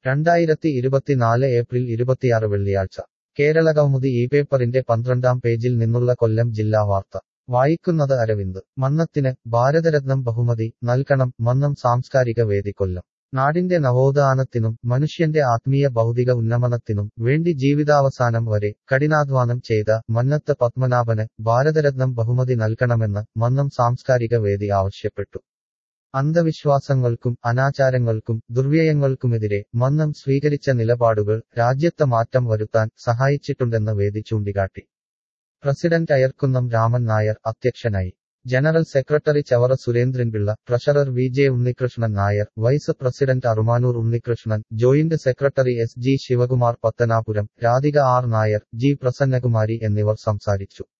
രണ്ടായിരത്തി ഇരുപത്തിനാല് ഏപ്രിൽ ഇരുപത്തിയാറ് വെള്ളിയാഴ്ച കേരള കൗമുദി ഈ പേപ്പറിന്റെ പന്ത്രണ്ടാം പേജിൽ നിന്നുള്ള കൊല്ലം ജില്ലാ വാർത്ത വായിക്കുന്നത് അരവിന്ദ് മന്നത്തിന് ഭാരതരത്നം ബഹുമതി നൽകണം മന്നം സാംസ്കാരിക വേദി കൊല്ലം നാടിന്റെ നവോത്ഥാനത്തിനും മനുഷ്യന്റെ ആത്മീയ ഭൗതിക ഉന്നമനത്തിനും വേണ്ടി ജീവിതാവസാനം വരെ കഠിനാധ്വാനം ചെയ്ത മന്നത്ത് പത്മനാഭന് ഭാരതരത്നം ബഹുമതി നൽകണമെന്ന് മന്നം സാംസ്കാരിക വേദി ആവശ്യപ്പെട്ടു അന്ധവിശ്വാസങ്ങൾക്കും അനാചാരങ്ങൾക്കും ദുർവ്യയങ്ങൾക്കുമെതിരെ മന്നം സ്വീകരിച്ച നിലപാടുകൾ രാജ്യത്ത് മാറ്റം വരുത്താൻ സഹായിച്ചിട്ടുണ്ടെന്ന് വേദി ചൂണ്ടിക്കാട്ടി പ്രസിഡന്റ് അയർക്കുന്നം രാമൻ നായർ അധ്യക്ഷനായി general secretary Chavara Surendran Pillai treasurer V J Unnikrishnan Nair vice president Arumanoor Unnikrishnan joint secretary S G Sivakumar Pathanapuram Radhika R Nair G Prasannakumari എന്നിവർ സംസാരിച്ചു